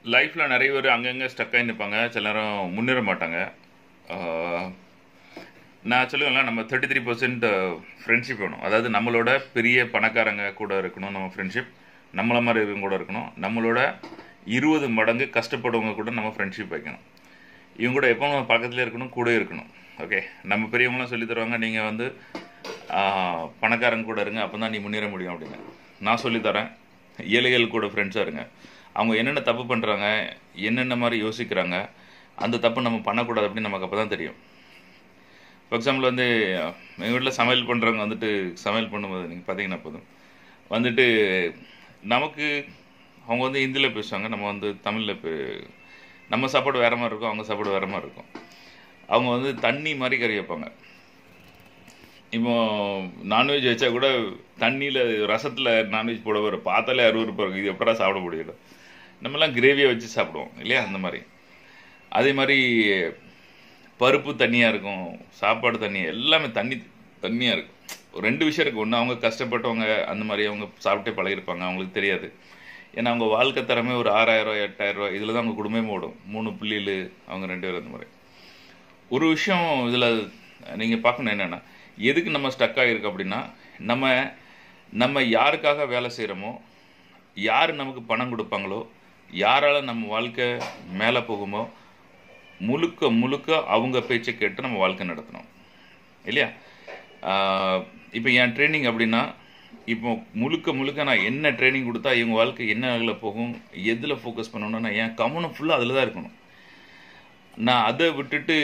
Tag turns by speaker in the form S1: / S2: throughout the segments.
S1: லைஃப்பில் நிறைய பேர் அங்கங்கே ஸ்டக்காகி நிற்பாங்க சில நேரம் முன்னேற மாட்டாங்க ஆஹ், நான் சொல்லுவேன்ல நம்ம தேர்ட்டி த்ரீ பர்சன்ட் ஃப்ரெண்ட்ஷிப் வேணும் அதாவது நம்மளோட பெரிய பணக்காரங்க கூட இருக்கணும் நம்ம ஃப்ரெண்ட்ஷிப் நம்மள மாதிரி இருக்கவங்க கூட இருக்கணும் நம்மளோட இருபது மடங்கு கஷ்டப்படுறவங்க கூட நம்ம ஃப்ரெண்ட்ஷிப் வைக்கணும் இவங்க கூட எப்போ நம்ம பக்கத்தில் இருக்கணும் கூட இருக்கணும் ஓகே நம்ம பெரியவங்களாம் சொல்லி தருவாங்க நீங்கள் வந்து ஆஹ், பணக்காரங்க கூட இருங்க அப்போ தான் நீ முன்னேற முடியும் அப்படின்னு நான் சொல்லித்தரேன் ஏழைகள் கூட ஃப்ரெண்ட்ஸாக இருங்க அவங்க என்னென்ன தப்பு பண்ணுறாங்க என்னென்ன மாதிரி யோசிக்கிறாங்க அந்த தப்பு நம்ம பண்ணக்கூடாது அப்படின்னு நமக்கு அப்போ தான் தெரியும் ஃபார் எக்ஸாம்பிள் வந்து எங்கள் வீட்டில் சமையல் பண்ணுறவங்க வந்துட்டு சமையல் பண்ணும்போது நீங்கள் பார்த்தீங்கன்னா போதும் வந்துட்டு நமக்கு அவங்க வந்து ஹிந்தியில் பேசுவாங்க நம்ம வந்து தமிழில் பே நம்ம சாப்பாடு வேறு மாதிரி இருக்கும் அவங்க சாப்பாடு வேறு மாதிரி இருக்கும் அவங்க வந்து தண்ணி மாதிரி கறி வைப்பாங்க இப்போ நான்வெஜ் வச்சா கூட தண்ணியில் ரசத்தில் நான்வெஜ் போட வர பார்த்தாலே அருவருப்பாக இருக்கும் இது எப்படா சாப்பிட முடியல நம்மலாம் கிரேவியை வச்சு சாப்பிடுவோம் இல்லையா அந்த மாதிரி அதே மாதிரி பருப்பு தண்ணியாக இருக்கும் சாப்பாடு தண்ணி எல்லாமே தண்ணி தண்ணியாக இருக்கும் ஒரு ரெண்டு விஷயம் இருக்குது ஒன்று அவங்க கஷ்டப்பட்டவங்க அந்த மாதிரி அவங்க சாப்பிட்டே பழகிருப்பாங்க அவங்களுக்கு தெரியாது ஏன்னா அவங்க வாழ்க்கை தரமே ஒரு ஆறாயிரம் எட்டாயிரம் ரூபாய் இதில் தான் அவங்க குடும்பமே ஓடும் மூணு புள்ளியில் அவங்க ரெண்டு பேரும் அந்த மாதிரி ஒரு விஷயம் இதில் நீங்கள் பார்க்கணும் என்னென்னா எதுக்கு நம்ம ஸ்டக் ஆகிருக்கு அப்படின்னா நம்ம நம்ம யாருக்காக வேலை செய்கிறோமோ யார் நமக்கு பணம் கொடுப்பாங்களோ யாரால் நம்ம வாழ்க்கை மேலே போகுமோ முழுக்க முழுக்க அவங்க பேச்சை கேட்டு நம்ம வாழ்க்கை நடத்தணும் இல்லையா இப்போ என் ட்ரைனிங் அப்படின்னா இப்போ முழுக்க முழுக்க நான் என்ன ட்ரைனிங் கொடுத்தா இவங்க வாழ்க்கை என்ன அதில் போகும் எதில் ஃபோக்கஸ் பண்ணணும்னா என் கவனம் ஃபுல்லாக அதில் தான் இருக்கணும் நான் அதை விட்டுட்டு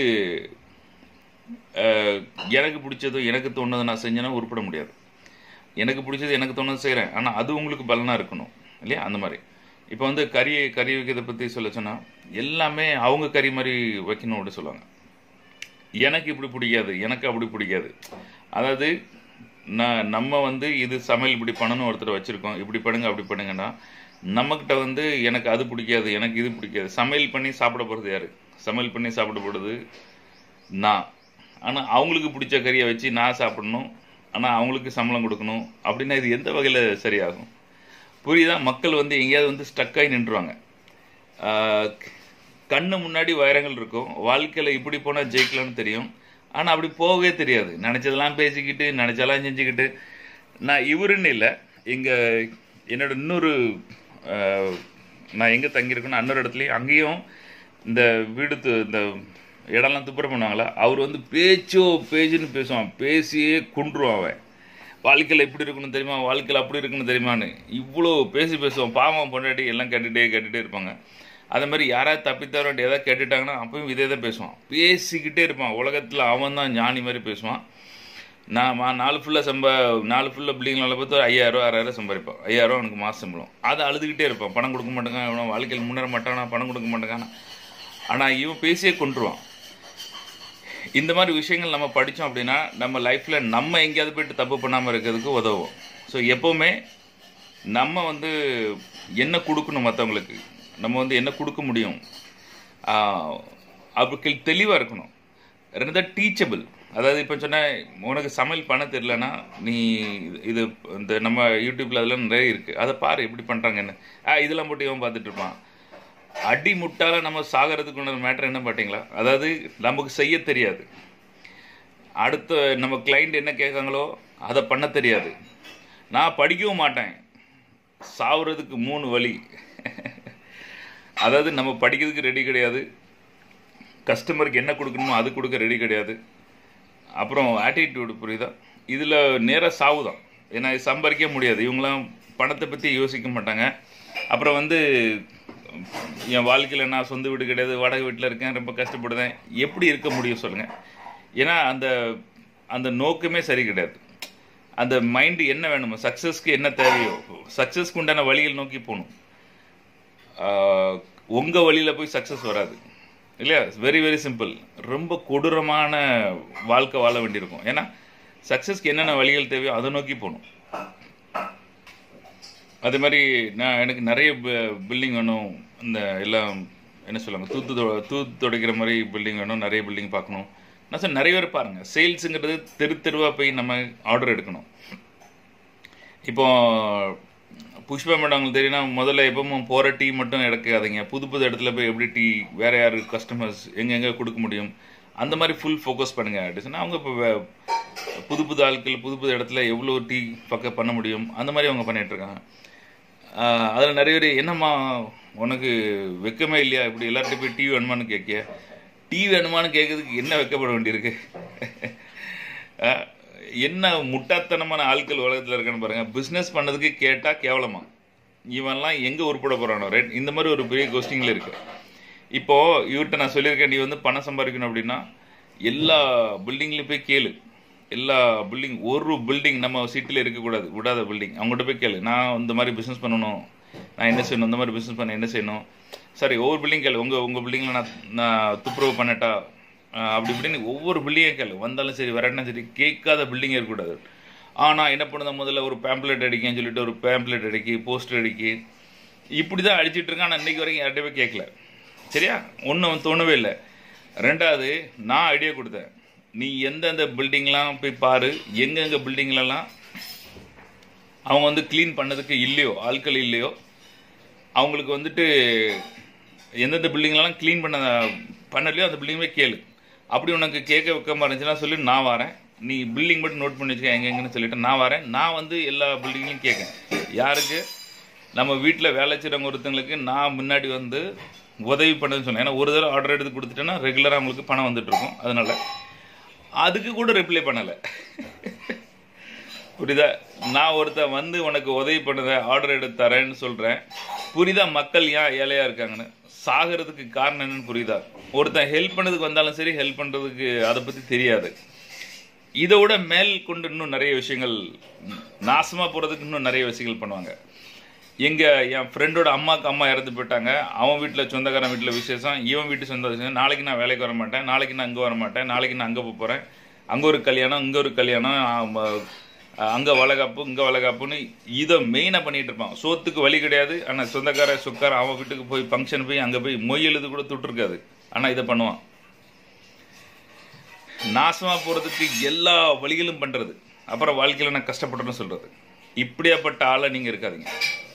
S1: அஹ், எனக்கு பிடிச்சதோ எனக்கு தோணுதை நான் செஞ்சேன்னா உருப்பட முடியாது எனக்கு பிடிச்சது எனக்கு தோணுது செய்கிறேன் ஆனால் அது உங்களுக்கு பலனாக இருக்கணும் இல்லையா அந்த மாதிரி இப்போ வந்து கறி கறி வைக்கிறத பற்றி சொல்ல சொன்னால் எல்லாமே அவங்க கறி மாதிரி வைக்கணும் அப்படி சொல்லுவாங்க எனக்கு இப்படி பிடிக்காது எனக்கு அப்படி பிடிக்காது அதாவது நான் நம்ம வந்து இது சமையல் இப்படி பண்ணணும் ஒருத்தர் வச்சுருக்கோம் இப்படி பண்ணுங்க அப்படி பண்ணுங்கன்னா நம்மக்கிட்ட வந்து எனக்கு அது பிடிக்காது எனக்கு இது பிடிக்காது சமையல் பண்ணி சாப்பிட போகிறது யார் சமையல் பண்ணி சாப்பிட போகிறது நான் ஆனால் அவங்களுக்கு பிடிச்ச கறியை வச்சு நான் சாப்பிடணும் ஆனால் அவங்களுக்கு சம்பளம் கொடுக்கணும் அப்படின்னா இது எந்த வகையில் சரியாகும் புரியுதா மக்கள் வந்து எங்கேயாவது வந்து ஸ்டக்காகி நின்றுவாங்க ஆஹ் கண்ணு முன்னாடி வைரங்கள் இருக்கும் வாழ்க்கையில் இப்படி போனால் ஜெயிக்கலாம்னு தெரியும் ஆனால் அப்படி போகவே தெரியாது நினச்சதெல்லாம் பேசிக்கிட்டு நினச்சதெல்லாம் செஞ்சுக்கிட்டு நான் இவருன்னு இல்லை இங்கே என்னோட இன்னொரு ஆஹ், நான் எங்கே தங்கியிருக்கேனோ இன்னொரு இடத்துலையும் அங்கேயும் இந்த வீடு து- இந்த இடம்லாம் துப்புரம் பண்ணுவாங்களா அவர் வந்து பேச்சோ பேச்சுன்னு பேசுவான் பேசியே குன்றுவான் அவன் வாழ்க்கையில் இப்படி இருக்கணும் தெரியுமா வாழ்க்கையில் அப்படி இருக்கணும் தெரியுமான்னு இவ்வளோ பேசி பேசுவான் பாவம் பொண்டாட்டி எல்லாம் கேட்டுகிட்டே கேட்டுகிட்டே இருப்பாங்க அதே மாதிரி யாராவது தப்பித்தவர ஏதாவது கேட்டுட்டாங்கன்னா அப்பவும் இதே தான் பேசுவான் பேசிக்கிட்டே இருப்பான் உலகத்தில் அவன் தான் ஞானி மாதிரி பேசுவான் நான் மா- நாலு ஃபுல்லாக சம்ப நாலு ஃபுல்லாக பில்டிங்கில் பார்த்து ஐயாயிரம் ஆறாயிரம் சம்பாதிப்பான் ஐயாயிரம் எனக்கு மாதம் சம்பளம் அதை அழுதுகிட்டே இருப்பான் பணம் கொடுக்க மாட்டேங்க இவன் வாழ்க்கையில் முன்னேற மாட்டானா பணம் கொடுக்க மாட்டேங்கானா ஆனால் இவன் பேசியே கொண்டுருவான் இந்த மாதிரி விஷயங்கள் நம்ம படித்தோம் அப்படின்னா நம்ம லைஃப்பில் நம்ம எங்கேயாவது போயிட்டு தப்பு பண்ணாமல் இருக்கிறதுக்கு உதவும் ஸோ எப்போவுமே நம்ம வந்து என்ன கொடுக்கணும் மற்றவங்களுக்கு நம்ம வந்து என்ன கொடுக்க முடியும் அப்படி தெளிவாக இருக்கணும் ரெண்டாவது டீச்சபிள் அதாவது இப்போ சொன்ன உனக்கு சமையல் பண்ண தெரிலனா நீ இது- இது இந்த நம்ம யூடியூப்பில் அதெல்லாம் நிறைய இருக்குது அதை பாரு எப்படி பண்ணுறாங்கன்னு ஆ இதெல்லாம் போட்டு இவன் பார்த்துட்டு இருப்பான் அடி முட்டால நம்ம சாகிறதுக்கு உண்டான மேட்டர் என்ன பார்த்தீங்களா அதாவது நமக்கு செய்ய தெரியாது அடுத்த நம்ம கிளைண்ட் என்ன கேட்காங்களோ அதை பண்ண தெரியாது நான் படிக்கவும் மாட்டேன் சாவுறதுக்கு மூணு வழி அதாவது நம்ம படிக்கிறதுக்கு ரெடி கிடையாது கஸ்டமருக்கு என்ன கொடுக்கணுமோ அது கொடுக்க ரெடி கிடையாது அப்புறம் ஆட்டிடியூடு புரியுதா இதில் நேராக சாவு தான் ஏன்னா இது சம்பாதிக்க முடியாது இவங்களாம் பணத்தை பற்றி யோசிக்க மாட்டாங்க அப்புறம் வந்து என் வாழ்க்கையில் நான் சொந்த வீடு கிடையாது வாடகை வீட்டில் இருக்கேன் ரொம்ப கஷ்டப்படுதேன் எப்படி இருக்க முடியும் சொல்லுங்கள் ஏன்னா அந்த அந்த நோக்கமே சரி கிடையாது அந்த மைண்டு என்ன வேணுமோ சக்ஸஸ்க்கு என்ன தேவையோ சக்ஸஸ்க்கு உண்டான வழிகள் நோக்கி போகணும் உங்கள் வழியில் போய் சக்ஸஸ் வராது இல்லையா வெரி வெரி சிம்பிள் ரொம்ப கொடூரமான வாழ்க்கை வாழ வேண்டியிருக்கும் ஏன்னா சக்ஸஸ்க்கு என்னென்ன வழிகள் தேவையோ அதை நோக்கி போகணும் அதே மாதிரி நான் எனக்கு நிறைய பில்டிங் வேணும் இந்த எல்லாம் என்ன சொல்லுவாங்க தூத்து தொ- தூத்து துடைக்கிற மாதிரி பில்டிங் வேணும் நிறைய பில்டிங் பார்க்கணும் நான் சார் நிறைய பேர் பாருங்கள் சேல்ஸுங்கிறது தெரு தெருவாக போய் நம்ம ஆர்டர் எடுக்கணும் இப்போ புஷ்பா மேடம் உங்களுக்கு தெரியும்னா முதல்ல எப்பவும் போகிற டீ மட்டும் எடுக்காதீங்க புது புது இடத்துல போய் எப்படி டீ வேற யார் கஸ்டமர்ஸ் எங்கெங்கே கொடுக்க முடியும் அந்த மாதிரி ஃபுல் ஃபோக்கஸ் பண்ணுங்க அப்படின்னா அவங்க இப்போ வே- புது புது ஆட்கள் புது புது இடத்துல எவ்வளோ டீ பக்கம் பண்ண முடியும் அந்த மாதிரி அவங்க பண்ணிட்டு இருக்காங்க அதில் நிறைய பேர் என்னம்மா உனக்கு வெக்கமே இல்லையா இப்படி எல்லார்ட்டையும் போய் டீ வேணுமான்னு கேட்க டீ வேணுமான்னு கேட்கறதுக்கு என்ன வெக்கப்பட வேண்டியிருக்கு அஹ், என்ன முட்டாத்தனமான ஆட்கள் உலகத்தில் இருக்கான்னு பாருங்க பிஸ்னஸ் பண்ணதுக்கு கேட்டால் கேவலமா இவன்லாம் எங்கே உருப்பட போகிறானோ ரைட் இந்த மாதிரி ஒரு பெரிய கோஸ்டிங்கில் இருக்கு இப்போ இவர்கிட்ட நான் சொல்லியிருக்கேன் நீ வந்து பணம் சம்பாதிக்கணும் அப்படின்னா எல்லா பில்டிங்லையும் போய் கேளு எல்லா பில்டிங் ஒரு பில்டிங் நம்ம சிட்டியில் இருக்கக்கூடாது விடாத பில்டிங் அவங்ககிட்ட போய் கேளு நான் இந்த மாதிரி பிஸ்னஸ் பண்ணணும் நான் என்ன செய்யணும் இந்த மாதிரி பிஸ்னஸ் பண்ண என்ன செய்யணும் சரி ஒவ்வொரு பில்டிங் கேளு உங்கள் உங்கள் பில்டிங்கில் நான் நான் துப்புரவு பண்ணட்டா அஹ் அப்படி இப்படின்னு ஒவ்வொரு பில்டிங்கே கேளு வந்தாலும் சரி வரட்டினாலும் சரி கேட்காத பில்டிங் இருக்கக்கூடாது ஆனால் என்ன பண்ணுத முதல்ல ஒரு பேம்ப்ளெட் அடிக்கன்னு சொல்லிட்டு ஒரு பேம்ப்ளெட் அடிக்கி போஸ்டர் அடிக்கி இப்படி தான் அடிச்சிட்டு இருக்கேன் ஆனால் இன்னைக்கு வரைக்கும் யார்கிட்ட போய் கேட்கல சரியா ஒன்றும் தோணவே இல்லை ரெண்டாவது நான் ஐடியா கொடுத்தேன் நீ எந்தெந்த பில்டிங்லாம் போய் பாரு எங்கெங்க பில்டிங்லலாம் அவங்க வந்து க்ளீன் பண்ணதுக்கு இல்லையோ ஆட்கள் இல்லையோ அவங்களுக்கு வந்துட்டு எந்தெந்த பில்டிங்லாம் க்ளீன் பண்ண பண்ணலையோ அந்த பில்டிங்குமே கேளு அப்படி உனக்கு கேட்க வைக்காம இருந்துச்சுன்னா சொல்லி நான் வரேன் நீ பில்டிங் மட்டும் நோட் பண்ணி வச்சுக்க எங்க எங்கன்னு சொல்லிட்டு நான் வரேன் நான் வந்து எல்லா பில்டிங்லையும் கேட்கேன் யாருக்கு நம்ம வீட்டில் வேலை செய்கிறவங்க ஒருத்தங்களுக்கு நான் முன்னாடி வந்து உதவி பண்ணதுன்னு சொன்னேன் ஏன்னா ஒரு தடவை ஆர்டர் எடுத்து கொடுத்துட்டேன்னா ரெகுலராக அவங்களுக்கு பணம் வந்துட்டு இருக்கும் அதனால அதுக்கு கூட ரிப்ளை பண்ணலை புரியுதா நான் ஒருத்தன் வந்து உனக்கு உதவி பண்ணத ஆர்டர் எடுத்து தரேன்னு சொல்றேன் புரியுதா மக்கள் ஏன் ஏழையா இருக்காங்கன்னு சாகிறதுக்கு காரணம் என்னன்னு புரியுதா ஒருத்தன் ஹெல்ப் பண்ணதுக்கு வந்தாலும் சரி ஹெல்ப் பண்றதுக்கு அதை பத்தி தெரியாது இதோட மேல் கொண்டு இன்னும் நிறைய விஷயங்கள் நாசமா போறதுக்கு இன்னும் நிறைய விஷயங்கள் பண்ணுவாங்க எங்க என் ஃப்ரெண்டோட அம்மாக்கு அம்மா இறந்து போயிட்டாங்க அவன் வீட்டில் சொந்தக்காரன் வீட்டில் விசேஷம் இவன் வீட்டு சொந்த விசேஷம் நாளைக்கு நான் வேலைக்கு வர மாட்டேன் நாளைக்கு நான் அங்கே வர மாட்டேன் நாளைக்கு நான் அங்கே போக போகிறேன் அங்கே ஒரு கல்யாணம் இங்கே ஒரு கல்யாணம் ஆமா, அங்கே வளகாப்பு இங்கே வளகாப்புன்னு இதை மெயினாக பண்ணிட்டு இருப்பான் சோத்துக்கு வழி கிடையாது ஆனால் சொந்தக்கார சொக்கார அவன் வீட்டுக்கு போய் ஃபங்க்ஷன் போய் அங்கே போய் மொய் எழுது கூட தொட்டிருக்காது ஆனால் இதை பண்ணுவான் நாசமா போறதுக்கு எல்லா வழிகளும் பண்றது அப்புறம் வாழ்க்கையில நான் கஷ்டப்பட்டேன்னு சொல்றது இப்படியாப்பட்ட ஆளை நீங்க இருக்காதீங்க